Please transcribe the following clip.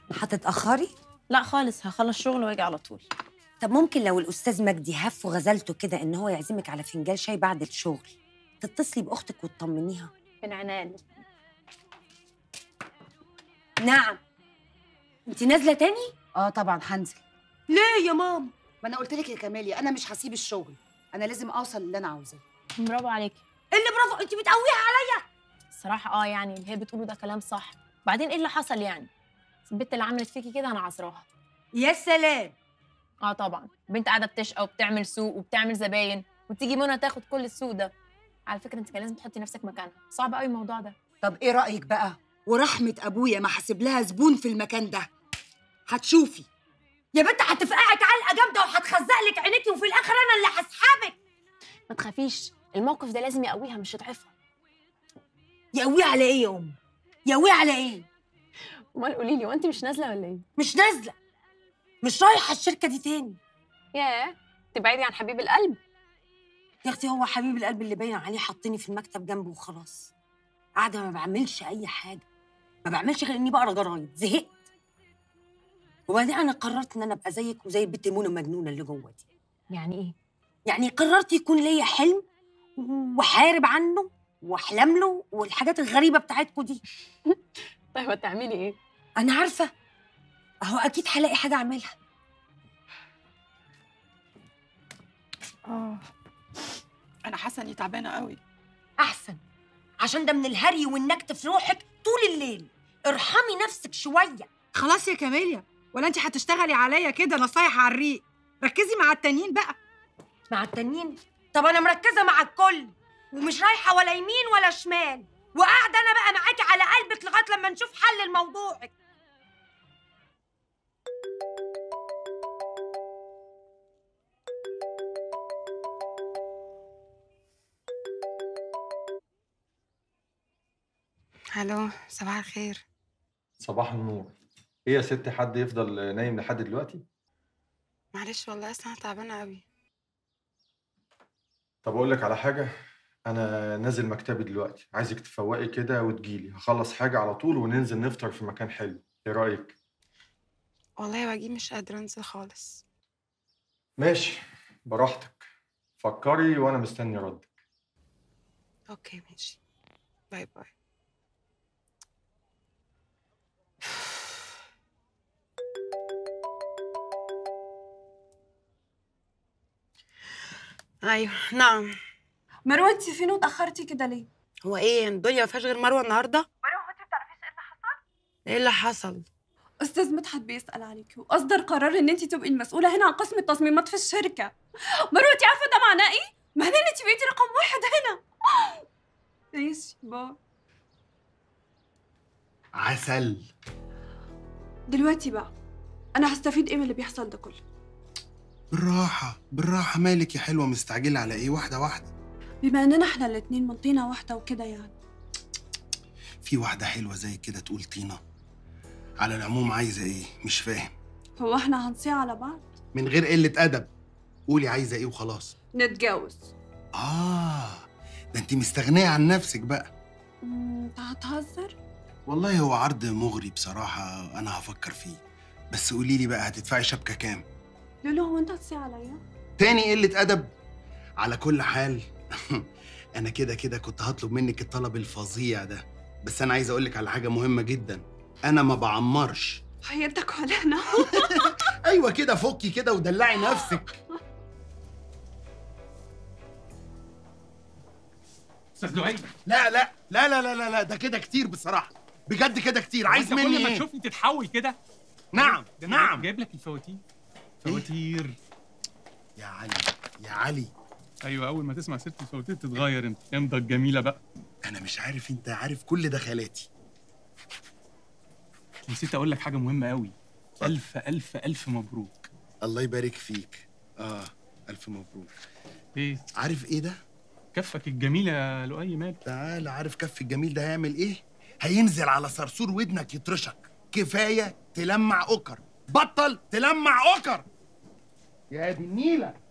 هتتاخري لا خالص هخلص شغل واجي على طول طب ممكن لو الاستاذ مجدي هف وغزلته كده ان هو يعزمك على فنجان شاي بعد الشغل تتصلي باختك وتطمنيها من عنان نعم انت نازله تاني اه طبعا هنزل ليه يا ماما ما انا قلت لك يا كمالي انا مش هسيب الشغل انا لازم اوصل اللي انا عاوزاه برافو عليكي اللي برافو انت بتقويها عليا الصراحه اه يعني اللي هي بتقوله ده كلام صح بعدين ايه اللي حصل يعني البنت اللي عملت فيكي كده انا عذراها يا سلام اه طبعا بنت قاعده بتشقى وبتعمل سوق وبتعمل زباين وتيجي منى تاخد كل السوق ده على فكره انت كان لازم تحطي نفسك مكانها صعب قوي الموضوع ده طب ايه رايك بقى ورحمه ابويا ما حاسب لها زبون في المكان ده هتشوفي يا بنت هتفقعك علقه جامده وهتخزق لك عينيكي وفي الاخر انا اللي هسحبك ما تخافيش الموقف ده لازم يقويها مش يضعفها يقويه على ايه يا ام يقويه على ايه امال قولي لي وانت مش نازله ولا ايه مش نازله مش رايحه الشركه دي تاني ياه تبعدي عن حبيب القلب يا اختي هو حبيب القلب اللي باين عليه حاطيني في المكتب جنبه وخلاص قاعده ما بعملش اي حاجه ما بعملش غير اني بقرا جرايد زهقت وبعدين انا قررت ان انا ابقى زيك وزي البت منى المجنونه اللي جوه دي يعني ايه يعني قررت يكون ليا حلم وحارب عنه واحلم له والحاجات الغريبه بتاعتكم دي طيب هتعملي ايه انا عارفه اهو اكيد هلاقي حاجه اعملها اه انا حاسه اني تعبانه قوي احسن عشان ده من الهري والنكت في روحك طول الليل ارحمي نفسك شويه خلاص يا كاميليا ولا انت هتشتغلي عليا كده نصايح على الريق ركزي مع التانيين بقى مع التانيين طب انا مركزه مع الكل ومش رايحه ولا يمين ولا شمال وقاعده انا بقى معاكي على قلبك لغايه لما نشوف حل لموضوعك الو صباح الخير صباح النور ايه يا ستي حد يفضل نايم لحد دلوقتي معلش والله اصل انا تعبانه قوي طب اقول لك على حاجه انا نازل مكتبي دلوقتي عايزك تفوقي كده وتجيلي هخلص حاجه على طول وننزل نفطر في مكان حلو ايه رايك والله يا وجيه مش قادره انزل خالص ماشي براحتك فكري وانا مستني ردك اوكي ماشي باي باي ايوه نعم مروه انت فين واتاخرتي كده ليه هو ايه الدنيا ما فيهاش غير مروه النهارده مروه انت بتعرفيش ايه اللي حصل ايه اللي حصل استاذ مدحت بيسال عليكي واصدر قرار ان انت تبقي المسؤوله هنا عن قسم التصميمات في الشركه مروه انت عارفه ده معناه ايه معناه ان انت بقيتي رقم واحد هنا ماشي باي عسل دلوقتي بقى انا هستفيد ايه من اللي بيحصل ده كله بالراحة بالراحة مالك يا حلوة مستعجلة على ايه واحدة واحدة بما اننا احنا الاتنين من طينه واحده وكده يعني في واحدة حلوة زي كده تقول طينة على العموم عايزة ايه مش فاهم هو احنا هنصيع على بعض من غير قلة أدب قولي عايزة ايه وخلاص نتجوز آه ده انت مستغنية عن نفسك بقى مم، انت هتهزر والله هو عرض مغري بصراحة أنا هفكر فيه بس قولي لي بقى هتدفعي شبكة كام لولو هو انت هتصيع عليا تاني قلة أدب على كل حال أنا كده كده كنت هطلب منك الطلب الفظيع ده بس أنا عايز أقولك على حاجة مهمة جدا أنا ما بعمرش حياتك علينا أيوة كده فكي كده ودلعي نفسك استاذ لؤي لا لا لا لا لا لا, لا ده كده كتير بصراحة بجد كده كتير عايز وأنت مني كل ما إيه؟ تشوفني تتحول كده نعم ده أنا نعم جايب لك الفواتير فواتير يا علي يا علي ايوه اول ما تسمع سيره الفواتير تتغير انت امضى الجميله بقى أنا مش عارف أنت عارف كل دخلاتي نسيت اقول لك حاجه مهمه قوي الف الف الف مبروك الله يبارك فيك آه ألف مبروك ايه عارف إيه ده؟ كفك الجميله يا لؤي مال تعال عارف كف الجميل ده هيعمل ايه؟ هينزل على صرصور ودنك يطرشك كفايه تلمع اوكر بطل تلمع اوكر يا دي النيله